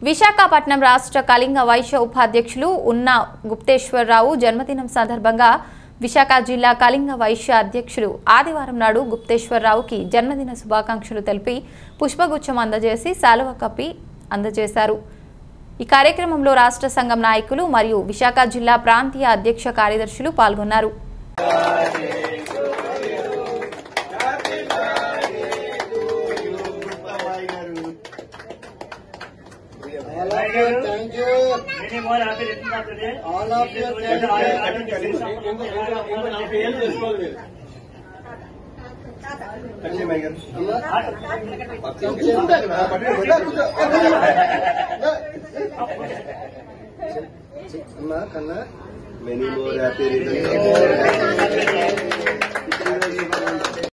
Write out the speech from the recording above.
విశాఖపట్నం రాష్ట్ర కళింగ వైశ్య ఉపాధ్యక్షులు ఉన్న గుప్తేశ్వరరావు జన్మదినం సందర్భంగా విశాఖ జిల్లా కళింగ వైశ్య అధ్యక్షులు ఆదివారం నాడు గుప్తేశ్వరరావుకి జన్మదిన శుభాకాంక్షలు తెలిపి పుష్పగుచ్చం అందజేసి శాలువ కప్పి అందజేశారు ఈ కార్యక్రమంలో రాష్ట్ర సంఘం నాయకులు మరియు విశాఖ జిల్లా ప్రాంతీయ అధ్యక్ష కార్యదర్శులు పాల్గొన్నారు All of you, thank you. Many more happy returns of the day. All of you, thank you. అమ్మా కన్నా Many more happy returns.